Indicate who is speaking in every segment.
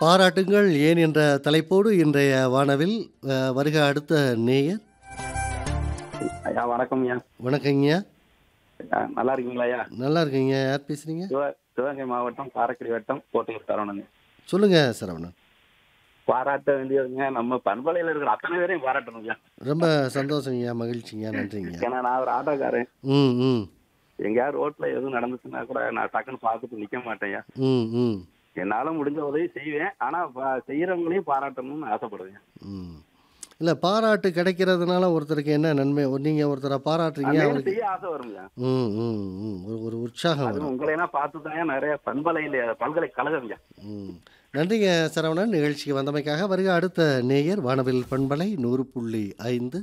Speaker 1: பாராட்டுங்கள் ஏன் என்ற தலைப்போடு இன்றைய வானவில் அ, வருக அடுத்த நேயர்
Speaker 2: ஐயா வணக்கம் ஐயா
Speaker 1: வணக்கங்கய்யா
Speaker 2: ஐயா, நல்லா இருக்கீங்களா ஐயா
Speaker 1: நல்லா இருக்கீங்க யார் பேசுறீங்க
Speaker 2: சிவ சிவகங்கை மாவட்டம் காரைக்குடி வட்டம் கோட்டையூர் சரவணன்
Speaker 1: சொல்லுங்க சரவணன்
Speaker 2: பாராட்ட வேண்டியதுங்க நம்ம பண்பலையில் இருக்கிற அத்தனை பேரையும் பாராட்டணும் ஐயா
Speaker 1: ரொம்ப சந்தோஷங்கய்யா மகிழ்ச்சிங்க நன்றிங்க
Speaker 2: ஏன்னா நான் ஒரு ஆட்டோக்காரன்
Speaker 1: ம் ம்
Speaker 2: எங்கேயாவது ரோட்ல எதுவும் நடந்துச்சுன்னா கூட நான் டக்குன்னு பார்த்துட்டு நிக்க மாட்டேன் ஐயா
Speaker 1: ம் ம்
Speaker 2: என்னால முடிஞ்ச உதவி செய்வேன் ஆனா பா- செய்யறவங்களையும் பாராட்டணும்னு ஆசைப்படுவேன்
Speaker 1: ம் இல்லை பாராட்டு கிடைக்கிறதுனால ஒருத்தருக்கு என்ன நன்மை நீங்கள் ஒருத்தரை பாராட்டுறீங்க
Speaker 2: மேலும்
Speaker 1: அவருக்கு
Speaker 2: செய்ய ஆசை வரும் ஐயா
Speaker 1: ம் ம் ம் ஒரு ஒரு உற்சாகம்
Speaker 2: அது
Speaker 1: வரும்
Speaker 2: உங்களை எல்லாம் பார்த்து தான் நிறைய பண்பலையில் பல்கலைக்கழகம் ஐயா
Speaker 1: ம் நன்றிங்க சரவணன் நிகழ்ச்சிக்கு வந்தமைக்காக வருக அடுத்த நேயர் வானவில் பண்பலை நூறு புள்ளி ஐந்து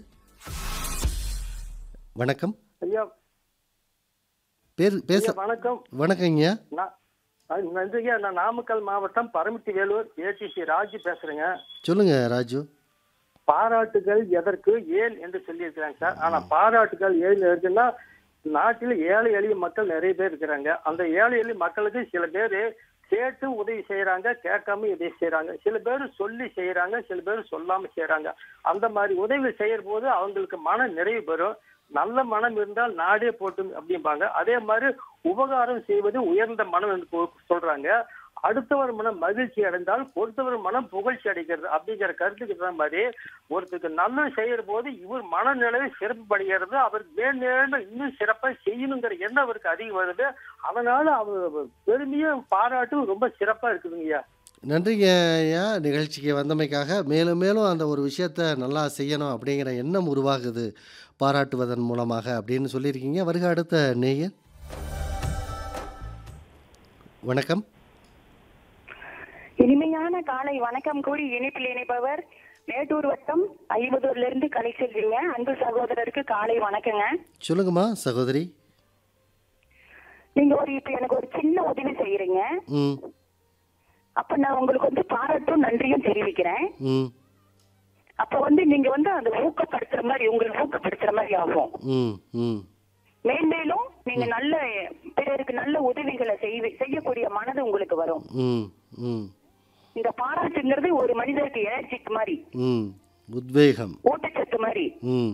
Speaker 1: வணக்கம்
Speaker 3: ஐயா
Speaker 1: பேர் பேச
Speaker 3: ஐயா, வணக்கம்
Speaker 1: வணக்கங்கய்யா
Speaker 3: நான் அஹ், நன்றிங்க நான் நாமக்கல் மாவட்டம் பரமத்தி வேலூர் ஏடிசி ராஜு பேசுறேங்க
Speaker 1: சொல்லுங்க ராஜு
Speaker 3: பாராட்டுகள் எதற்கு ஏன் என்று சொல்லியிருக்கிறாங்க சார் ஆனா பாராட்டுகள் ஏன் இருக்குன்னா நாட்டில் ஏழை எளிய மக்கள் நிறைய பேர் இருக்கிறாங்க அந்த ஏழை எளிய மக்களுக்கு சில பேர் கேட்டு உதவி செய்யறாங்க கேட்காம உதவி செய்யறாங்க சில பேர் சொல்லி செய்யறாங்க சில பேர் சொல்லாம செய்யறாங்க அந்த மாதிரி உதவி செய்யற போது அவங்களுக்கு மன நிறைவு பெறும் நல்ல மனம் இருந்தால் நாடே போட்டும் அப்படிம்பாங்க அதே மாதிரி உபகாரம் செய்வது உயர்ந்த மனம் என்று கொ- சொல்றாங்க அடுத்தவர் மனம் மகிழ்ச்சி அடைந்தால் பொறுத்தவர் மனம் புகழ்ச்சி அடைகிறது அப்படிங்கிற கருத்துக்கு தகுந்த மாதிரி ஒருத்தருக்கு நல்லது செய்யற போது இவர் மனநிலை சிறப்புப்படுகிறது அவர் மேன்மேலும் இன்னும் சிறப்பா செய்யணுங்கிற எண்ணம் அவருக்கு அதிகம் வருது அதனால அவர் பெருமையும் பாராட்டும் ரொம்ப சிறப்பா இருக்குதுங்கய்யா
Speaker 1: நன்றிங்க ஐயா நிகழ்ச்சிக்கு வந்தமைக்காக மேலும் மேலும் அந்த ஒரு விஷயத்த நல்லா செய்யணும் அப்படிங்கிற எண்ணம் உருவாகுது பாராட்டுவதன் மூலமாக அப்படின்னு சொல்லியிருக்கீங்க வருக அடுத்த நேயர் வணக்கம்
Speaker 4: இனிமையான காலை வணக்கம் கூறி இணைப்பில் இணைப்பவர் மேட்டூர் வட்டம் ஐம்பதூர்ல இருந்து கலை செல்வீங்க அன்பு சகோதரருக்கு காலை வணக்கங்க
Speaker 1: சொல்லுங்கம்மா சகோதரி
Speaker 4: நீங்க ஒரு இப்ப எனக்கு ஒரு சின்ன உதவி செய்யறீங்க
Speaker 1: ம்
Speaker 4: அப்ப நான் உங்களுக்கு வந்து பாராட்டும் நன்றியும் தெரிவிக்கிறேன்
Speaker 1: ம்
Speaker 4: அப்ப வந்து நீங்க வந்து அந்த ஊக்கப்படுத்துற மாதிரி உங்களுக்கு ஊக்கப்படுத்துற மாதிரி ஆகும்
Speaker 1: ம் ம்
Speaker 4: மேன்மேலும் நீங்க நல்ல பிறருக்கு நல்ல உதவிகளை செய்வி செய்யக்கூடிய மனது உங்களுக்கு வரும்
Speaker 1: ம் ம்
Speaker 4: இந்த பாராட்டுங்கிறது ஒரு மனிதருக்கு எனர்ஜிக் மாதிரி
Speaker 1: ம் உத்வேகம்
Speaker 4: ஊட்டச்சத்து மாதிரி
Speaker 1: ம்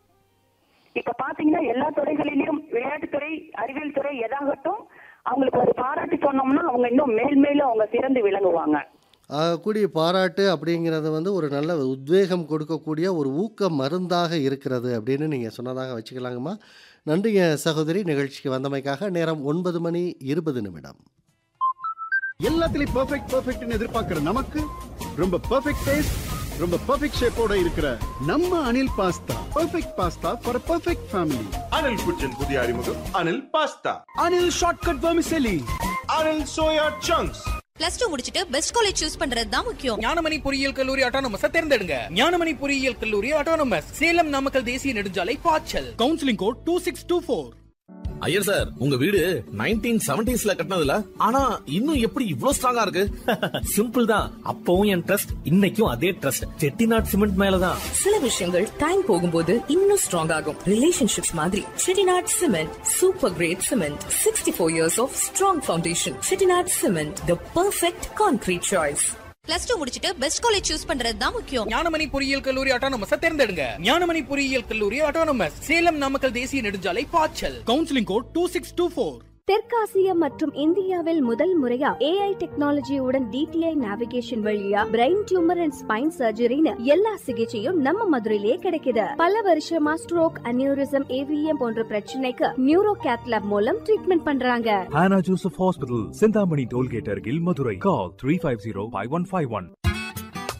Speaker 4: இப்ப பாத்தீங்கன்னா எல்லா துறைகளிலும் விளையாட்டுத்துறை அறிவியல் துறை எதாகட்டும் அவங்களுக்கு ஒரு பாராட்டு சொன்னோம்னா அவங்க இன்னும் மேல் மேலும் அவங்க சிறந்து விளங்குவாங்க
Speaker 1: ஆகக்கூடிய பாராட்டு அப்படிங்கிறது வந்து ஒரு நல்ல உத்வேகம் கொடுக்கக்கூடிய ஒரு ஊக்க மருந்தாக இருக்கிறது அப்படின்னு நீங்கள் சொன்னதாக வச்சுக்கலாங்கம்மா நன்றிங்க சகோதரி நிகழ்ச்சிக்கு வந்தமைக்காக நேரம் ஒன்பது மணி இருபது நிமிடம்
Speaker 5: எல்லாத்துலயும் பெர்ஃபெக்ட் பெர்ஃபெக்ட்னு எதிர்பார்க்கிற நமக்கு ரொம்ப பெர்ஃபெக்ட் டேஸ்ட் ரொம்ப பெர்ஃபெக்ட் ஷேப்போட இருக்கிற நம்ம Anil pasta perfect pasta for perfect family
Speaker 6: Anil kitchen புதிய அறிமுகம் Anil pasta
Speaker 5: Anil shortcut vermicelli
Speaker 6: Anil soya chunks
Speaker 7: plus two முடிச்சிட்டு பெஸ்ட் காலேஜ் சூஸ் பண்றது தான் முக்கியம்
Speaker 8: ஞானமணி பொறியியல் கல்லூரி ஆட்டோனமஸ் தேர்ந்தெடுங்க ஞானமணி பொறியியல் கல்லூரி ஆட்டோனமஸ் சேலம் நாமக்கல் தேசிய நெடுஞ்சாலை பாய்ச்சல் counselling code two six two four
Speaker 9: Iyer sir உங்க வீடு நைன்டீன் செவன்டிஸ்ல கட்டினதுல ஆனா இன்னும் எப்படி இவ்ளோ ஸ்ட்ராங்கா இருக்கு
Speaker 10: சிம்பிள் தான் அப்பவும் என் ட்ரஸ்ட் இன்னைக்கும் அதே ட்ரஸ்ட் செட்டிநாட் சிமெண்ட் மேலதான்
Speaker 7: சில விஷயங்கள் டைம் போகும்போது இன்னும் ஸ்ட்ராங் ஆகும் ரிலேஷன்ஷிப்ஸ் மாதிரி Chettinad cement super great cement sixty four years of strong foundation Chettinad cement the perfect concrete choice plus two முடிச்சிட்டு பெஸ்ட் காலேஜ் சூஸ் பண்றது தான் முக்கியம்
Speaker 8: ஞானமணி பொறியியல் கல்லூரி ஆட்டோனமஸ் தேர்ந்தெடுங்க ஞானமணி பொறியியல் கல்லூரி ஆட்டோனமஸ் சேலம் நாமக்கல் தேசிய நெடுஞ்சாலை பாய்ச்சல் counselling code two six two four
Speaker 11: தெற்காசியா மற்றும் இந்தியாவில் முதல் முறையா ஏஐ டெக்னாலஜியுடன் டிடிஐ நேவிகேஷன் வழியா பிரெயின் டியூமர் அண்ட் ஸ்பைன் சர்ஜரின்னு எல்லா சிகிச்சையும் நம்ம மதுரையிலேயே கிடைக்குது பல வருஷமா ஸ்ட்ரோக் அனியூரிசம் ஏவிஎம் போன்ற பிரச்சனைக்கு நியூரோ கேத்லாப் மூலம் ட்ரீட்மெண்ட் பண்றாங்க
Speaker 10: Hannah Joseph Hospital, Sindhamani Tollgate, Argil, Madurai. Call 350 5151.